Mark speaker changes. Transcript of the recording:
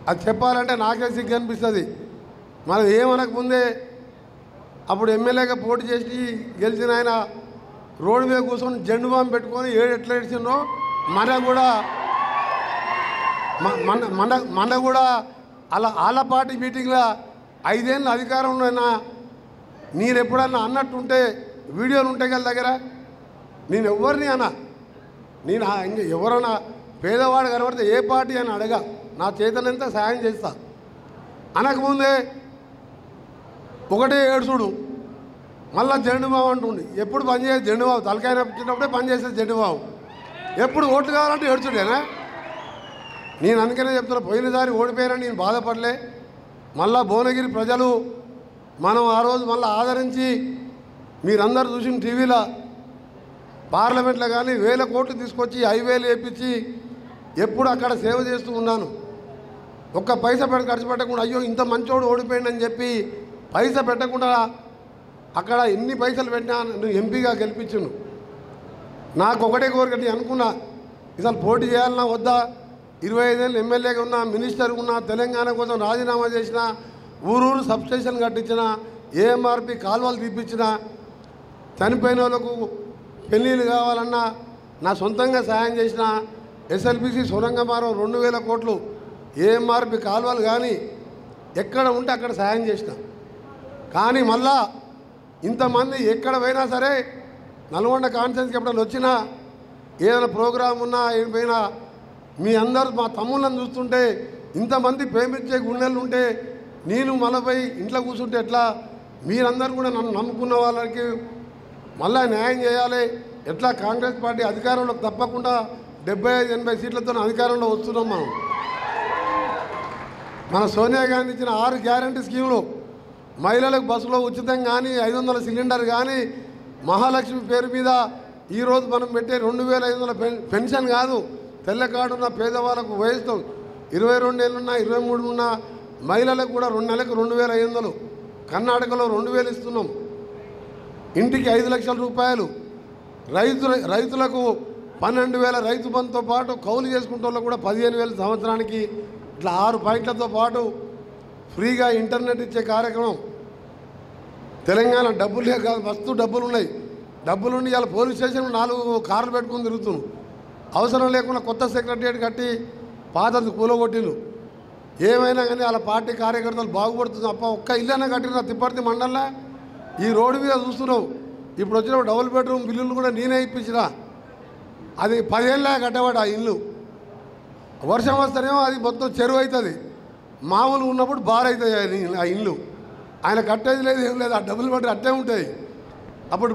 Speaker 1: అది చెప్పాలంటే నాకే సిగ్గు అనిపిస్తుంది మనం ఏమనక ముందే అప్పుడు ఎమ్మెల్యేగా పోటీ చేసి గెలిచిన ఆయన రోడ్డు మీద కూర్చొని జెండు బాంబు పెట్టుకొని ఏడు ఎట్లా ఏడ్చిండ్రో మన కూడా మ- మన మన మన కూడా అలా ఆల పార్టీ మీటింగ్లో ఐదేళ్ళు అధికారంలో అయినా నేను ఎప్పుడన్నా అన్నట్టుంటే వీడియోలు ఉంటాయి కదా దగ్గర నేను ఎవరిని అన్నా నేను ఆ- ఇంక ఎవరన్నా పేదవాడు కనబడితే ఏ పార్టీ అని అడగ నా చేతనంత సాయం చేస్తా అనకముందే ఒకటే ఏడుచుడు మళ్ళా జెండుబాబు అంటుండి ఎప్పుడు పని చేసే జెండుబాబు తలకాయ నొప్పించినప్పుడే పని చేసేది జెండుబాబు ఎప్పుడు ఓట్లు కావాలంటే ఏడ్చుడేనా నేను అందుకనే చెప్తున్నా పోయినసారి ఓడిపోయానని నేను బాధపడలే మళ్ళా భువనగిరి ప్రజలు మనం ఆ రోజు మళ్ళీ ఆదరించి మీరందరూ చూసిన టీవీలో పార్లమెంట్లో కానీ వేల కోట్లు తీసుకొచ్చి హైవేలు వేపించి ఎప్పుడు అక్కడ సేవ చేస్తూ ఉన్నాను ఒక్క పైసా పెట్టి ఖర్చు పెట్టకుండా అయ్యో ఇంత మంచోడు ఓడిపోయిందని చెప్పి పైసా పెట్టకుండా అక్కడ ఎన్ని పైసలు పెట్టినా నువ్వు ఎంపీగా గెలిపించును నాకు ఒకటే కోరిక నేను అనుకున్నా అసలు పోటీ చేయాలన్నా వద్దా ఇరవై ఐదేళ్ళు ఎమ్మెల్యేగా ఉన్నా మినిస్టర్ ఉన్నా తెలంగాణ కోసం రాజీనామా చేసిన ఊరూరు సబ్స్టేషన్ కట్టించిన ఏఎంఆర్పి కాలువలు తీపించిన చనిపోయిన వాళ్ళకు పెళ్ళిళ్ళు కావాలన్నా నా సొంతంగా సాయం చేసిన ఎస్ఎల్బిసి సొరంగమారం రెండు వేల కోట్లు ఏఎంఆర్పి కాలువలు కానీ ఎక్కడ ఉంటే అక్కడ సాయం చేసిన కానీ మళ్ళా ఇంతమంది ఎక్కడ పోయినా సరే నల్గొండ కాన్ఫరెన్స్కి ఎప్పుడైనా వచ్చినా ఏదైనా ప్రోగ్రాం ఉన్నా ఏం పోయినా మీ అందరూ మా తమ్ముళ్ళని చూస్తుంటే ఇంతమంది ప్రేమించే గుండెలు ఉంటే నేను మనపై ఇంట్లో కూర్చుంటే ఎట్లా మీరందరూ కూడా నన్ను నమ్ముకున్న వాళ్ళకి మళ్ళా న్యాయం చేయాలి ఎట్లా కాంగ్రెస్ పార్టీ అధికారంలోకి తప్పకుండా డెబ్బై ఐదు ఎనభై సీట్లతో అధికారంలో వస్తున్నాం మనం మన సోనియా గాంధీ ఇచ్చిన ఆరు గ్యారంటీ స్కీములు మహిళలకు బస్సులో ఉచితం కానీ ఐదు వందల సిలిండర్ కానీ మహాలక్ష్మి పేరు మీద ఈరోజు మనం పెట్టే రెండు వేల ఐదు వందల పెన్- పెన్షన్ కాదు తెల్ల కార్డున్న పేదవాళ్ళకు వయసు ఇరవై రెండు ఏళ్ళున్నా ఇరవై మూడు ఉన్నా మహిళలకు కూడా రెండు నెలలకు రెండు వేల ఐదు వందలు కర్ణాటకలో రెండు వేలు ఇస్తున్నాం ఇంటికి ఐదు లక్షల రూపాయలు రైతుల రైతులకు పన్నెండు వేల రైతు బంధుతో పాటు కౌలు చేసుకుంటే వాళ్ళకు కూడా పదిహేను వేల సంవత్సరానికి ఇట్లా ఆరు పాయింట్లతో పాటు ఫ్రీగా ఇంటర్నెట్ ఇచ్చే కార్యక్రమం తెలంగాణ డబ్బులే కాదు మస్తు డబ్బులు ఉన్నాయి డబ్బులుండి ఇలా పోలీస్ స్టేషన్ నాలుగు కార్లు పెట్టుకుని తిరుగుతున్నాం అవసరం లేకుండా కొత్త సెక్రటరియట్ కట్టి పాతది కూలగొట్టిలు ఏమైనా కానీ వాళ్ళ పార్టీ కార్యకర్తలు బాగుపడుతుంది అప్ప ఒక్క ఇల్లైనా కట్టిన తిప్పర్తి మండలంలో ఈ రోడ్డు మీద చూస్తున్నావు ఇప్పుడు వచ్చిన డబుల్ బెడ్రూమ్ బిల్లులు కూడా నేనే ఇప్పించిన అది పదేళ్ళ కట్టబడి ఆ ఇల్లు వర్షం వస్తేనేమో అది మొత్తం చెరువు అవుతుంది మామూలు ఉన్నప్పుడు బార్ అవుతాయి ఆ ఇల్లు- ఆ ఇల్లు ఆయన కట్టేది లేదు ఏం లేదు ఆ డబుల్ బెడ్రూమ్ అట్టే ఉంటాయి అప్పుడు